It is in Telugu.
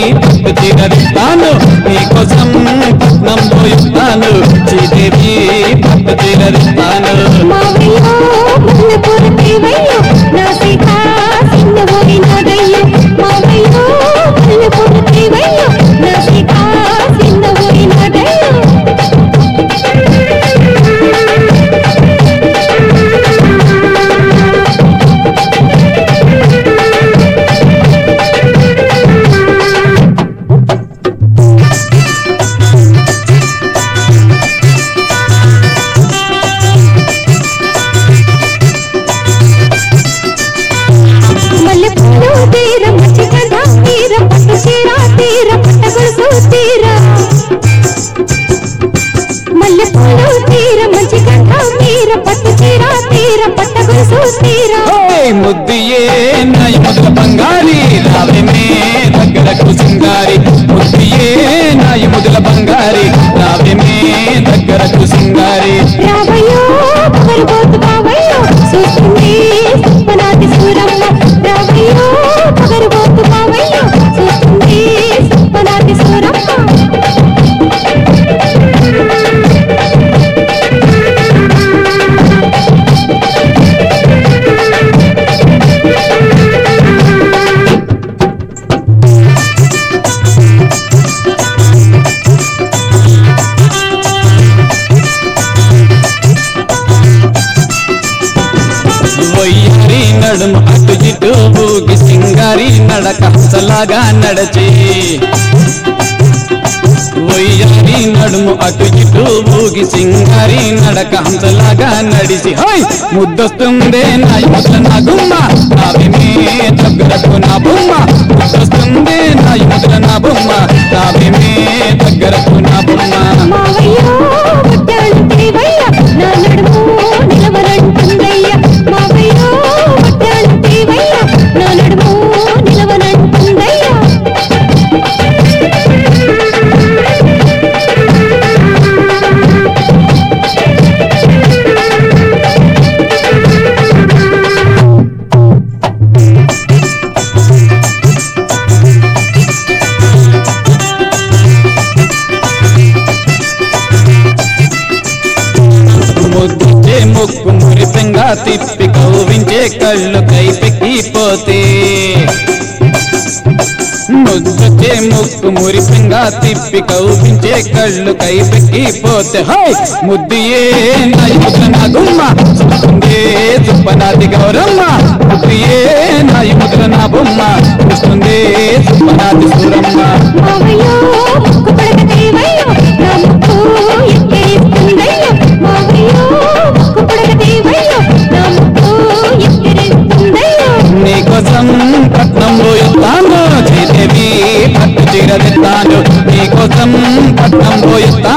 పట్టు చీరదిస్తాను నీకోసం పట్నం పోయిస్తాను శ్రీదేవి పట్టు చీరదిస్తాను మావయ్యో మల్లెపూల దేవయ్యో నా సీత చిన్నబోయి నాదయ్యో మావయ్యో మల్లెపూల దేవయ్యో నా సీత చిన్నబోయి నాదయ్యో మల్లెపూలు తీర మంచి కథ తీర పట్టు చీర తీర పట్ట గొలుసు తీర మల్లెపూలు తీర మంచి కథ తీర పట్టు చీర తీర పట్ట గొలుసు తీర ఓయ్ ముద్దియే నాయ మొదల బంగారి రావేమే దగ్గరకు సింగారి ముద్దియే నాయ మొదల బంగారి రావేమే దగ్గరకు సింగారి రావయ్యో పగరుబోతు బావయ్యో చూస్తుంది సుప్పనాటి సూరమ్మ రావయ్యో పగరుబోతు బావయ్యో చూస్తుంది సుప్పనాటి సూరమ్మ వయ్యారి నడుము అటు ఇటు ఊగి సింగారి నడక హంసలాగా నడచి వయ్యారి నడుము అటు ఇటు ఊగి సింగారి నడక హంసలాగా నడిచి హోయ్ ముద్దొస్తుందే నా యువత నా గుమ్మ నావిమే దగ్గరకు నా బొమ్మ ముద్దొస్తుందే నా యువత నా బొమ్మ నావిమే దగ్గరకు నా బొమ్మ మావయ్యో ముట్టాడు దేవయ్య నా నడుము నిలవనంటుందయ్య మావయ్యో ముట్టాడు దేవయ్య నా నడుము నిలవనంటుందయ్య ముద్దే ముక్కు మురిపెంగా తిప్పి కౌవించే కళ్ళు కైపెక్కిపోతే ముద్దుచే ముక్కు మురిపెంగా తిప్పి కౌవించే కళ్ళు కైపెక్కిపోతే హై ముద్దియే నాయముద్ర నా గుమ్మ చూస్తుందే సుప్పనాది గౌరమ్మ ముద్దియే నాయముద్ర నా బొమ్మ చూస్తుందే సుప్పనాది సూరమ్మ మావయ్యో ముక్కు పడక దేవయ్యో నా ముక్కు ఎక్కిరిస్తుందయ్య మావయ్యో ముక్కు పడక దేవయ్యో నా ముక్కు ఎక్కిరిస్తుందయ్య నీకోసం పట్నం పోయిస్తాను శ్రీదేవి పట్టు చీర తెస్తాను నీకోసం పట్నం పోయిస్తాను